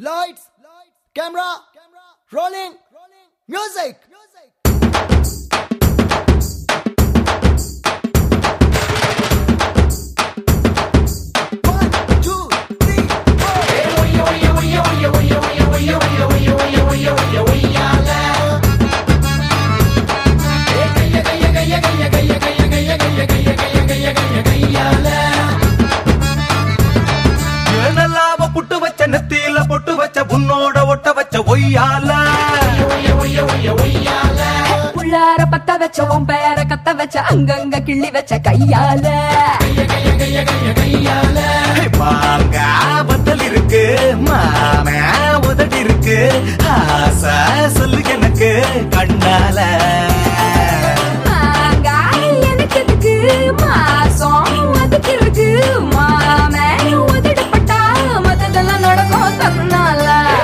Lights, camera, rolling, music. One, two, three, four. ஏனல்லாம புட்டு வச்ச நெத்தியில பொட்டு வச்ச உன்னோட ஒட்ட வச்ச ஒய்யால உள்ளார பத்த வச்ச உன் பேர கத்த வச்ச அங்கங்க கிள்ளி வச்ச கையால மாங்க பத்தல் இருக்கு மாம உதடி இருக்கு ஆசை சொல்லு எனக்கு கண்ணால மாங்காய் எனக்கு எதுக்கு மாசம் அதுக்கு இருக்கு மாமே உதடுப்பட்டா மத்ததெல்லாம் நடக்கும் தன்னால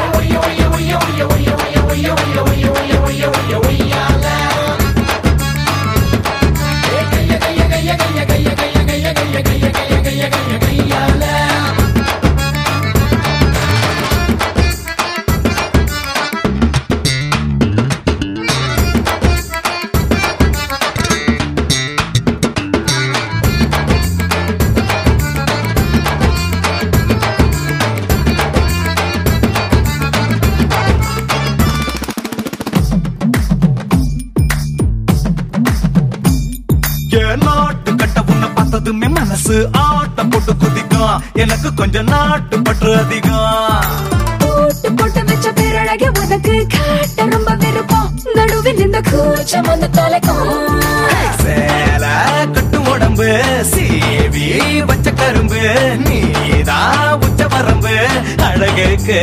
என் நாட்டு கட்ட உன்னை பார்த்ததுமே மனசு ஆட்டம் போட்டு குதிக்கும் எனக்கு கொஞ்சம் நாட்டு பற்று அதிகம் போட்டு போட்டு வச்ச பேரழக உனக்கு காட்ட ரொம்ப விருப்பம் நடுவில் இந்த கூச்சம் வந்து தொலைக்கும் சேல கட்டு உடம்பு சீவி வச்ச கரும்பு நீதான் உச்ச வரம்பு அழகுக்கு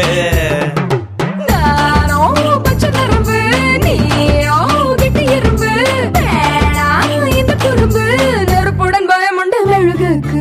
நானோ பச்சை நரம்பு நீயோ கிட்டி எறும்பு வேணாம் இந்த குறும்பு நெருப்புடன் பயமுண்டு மெழுகுக்கு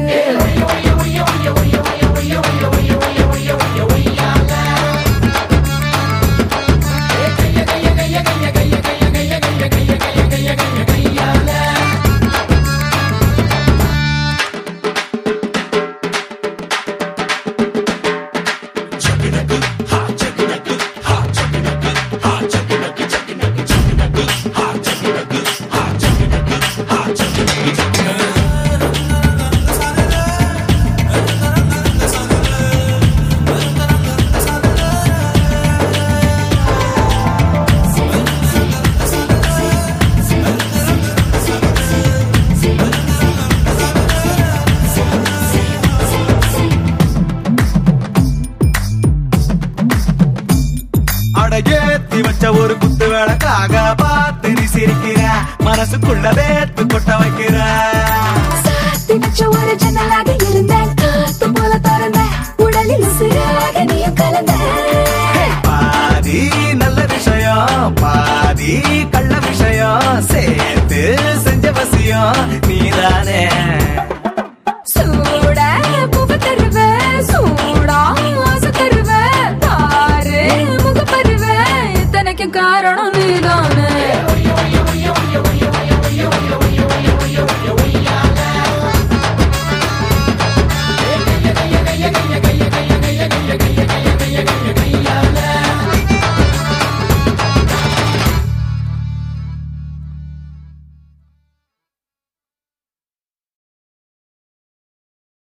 அட ஏத்தி வச்ச ஒரு குத்து விளக்காக பார்த்து நீ சிரிக்கிற மனசுக்குள்ள வேத்து கொட்ட வைக்கிற சாத்தி வச்ச ஒரு ஜன்னலாக இருந்தேன் காத்து போல திறந்தேன் உடலில் சிறாக நீயும் கலந்த பாதி நல்ல விஷயம் பாதி